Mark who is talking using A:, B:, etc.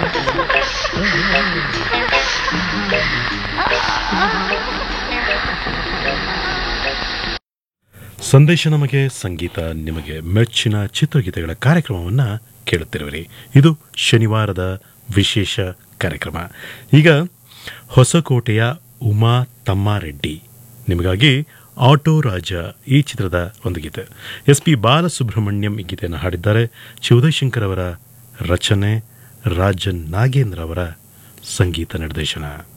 A: ಸಂದೇಶ ನಮಗೆ ಸಂಗೀತ ನಿಮಗೆ ಮೆಚ್ಚಿನ ಚಿತ್ರಗೀತೆಗಳ ಕಾರ್ಯಕ್ರಮವನ್ನು ಕೇಳುತ್ತಿರುವಿರಿ ಇದು ಶನಿವಾರದ ವಿಶೇಷ ಕಾರ್ಯಕ್ರಮ ಈಗ ಹೊಸಕೋಟೆಯ ಉಮಾ ತಮ್ಮಾರೆಡ್ಡಿ ನಿಮಗಾಗಿ ಆಟೋ ರಾಜ ಈ ಚಿತ್ರದ ಒಂದು ಗೀತೆ ಎಸ್ ಪಿ ಬಾಲಸುಬ್ರಹ್ಮಣ್ಯಂ ಈ ಗೀತೆಯನ್ನು ಹಾಡಿದ್ದಾರೆ ಶಿವದಯಶಂಕರ್ ಅವರ ರಚನೆ ರಾಜನ್ ನಾಗೇಂದ್ರ ಅವರ ಸಂಗೀತ ನಿರ್ದೇಶನ